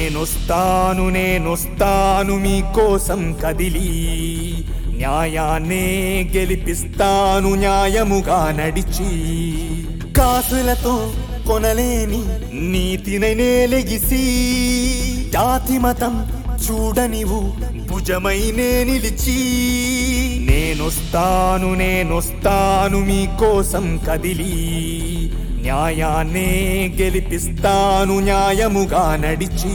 నేనొస్తాను నేనొస్తాను మీకోసం కదిలి న్యాయాన్నే గెలిపిస్తాను న్యాయముగా నడిచి కాసులతో కొనలేని నీతినై నేలెగిసి జాతి మతం చూడనివు భుజమై నే నిలిచి నేనొస్తాను నేనొస్తాను మీకోసం కదిలి న్యాయాన్నే గెలిపిస్తాను న్యాయముగా నడిచి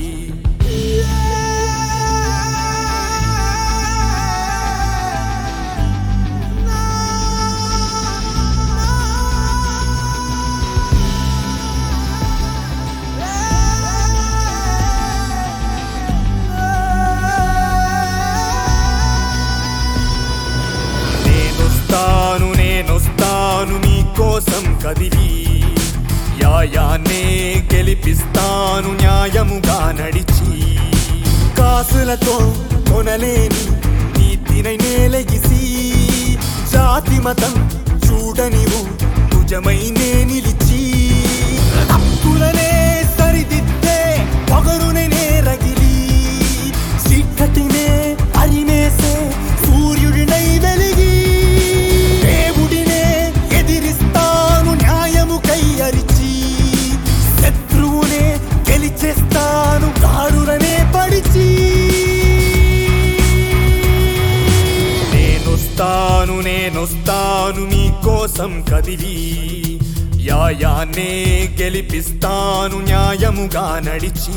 నేనొస్తాను నేనొస్తాను మీకోసం కదిలి న్యాయాన్నే గెలిపిస్తాను న్యాయముగా నడిచి కాసులతో కొనలేని నీతినై నేలగిసి జాతి మతం చూడనివు భుజమై నే నిలిచి తప్పులనే సరిదిద్దే పొగరునే నే రగిలి చీకటినే అరిమేసే సూర్యుడినై వెలిగి దేవుడినే ఎదిరిస్తాను న్యాయము కై అరిచి శత్రువునే గెలిచేస్తాను దారులనే పడిచి నేనొస్తాను నేనొస్తాను మీకోసం కదిలి యాయాన్నే గెలిపిస్తాను న్యాయముగా నడిచి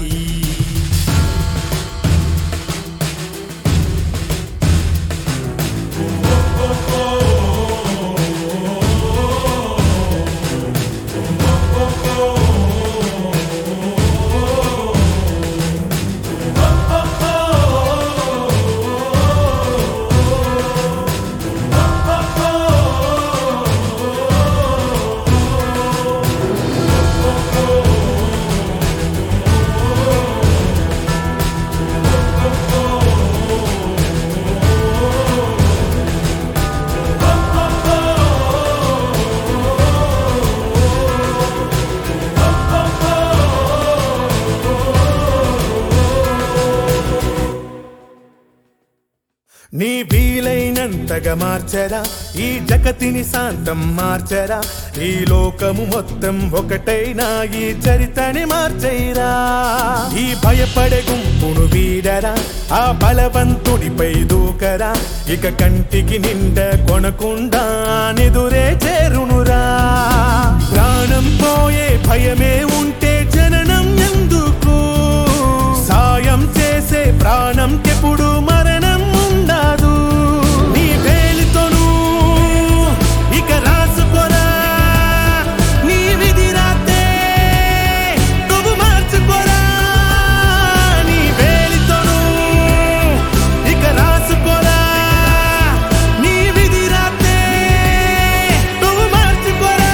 నీ వీలైనంతగా మార్చరా ఈ జగతిని శాంతం మార్చరా ఈ లోకము మొత్తం ఒకటైనా ఈ చరితని మార్చైరా ఈ భయపడే గుంపును వీడరా ఆ బలవంతుడిపై దూకరా ఇక కంటికి నిండ కొనకుండా నిదురే చేరునురా ప్రాణం పోయే భయమే ఉంటే జననం ఎందుకు సాయం చేసే ప్రాణం ఎప్పుడు మరణం ఉండదు నీ వేలితోను ఇక రాసుకోరా నీ విధి రాతే నువ్వు మార్చుకోరా నీ వేలితోను ఇక రాసుకోరా నీ విధి రాతే నువ్వు మార్చుకోరా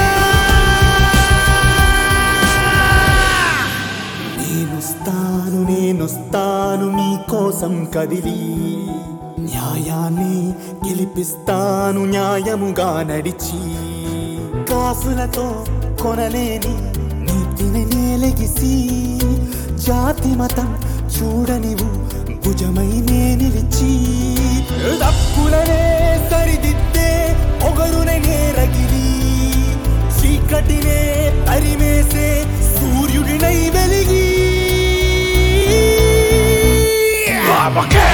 నేనొస్తాను నేనొస్తాను మీకోసం కదిలి న్యాయాన్ని గెలిపిస్తాను న్యాయముగా నడిచి కాసులతో కొనలేని నీతిని నేలగిసి జాతి మతం చూడనివు భుజమై నే నిలిచి తప్పులనే సరిదిద్దే పొగరునే రగిలి చీకటినే తరిమేసే సూర్యుడినై వెలిగి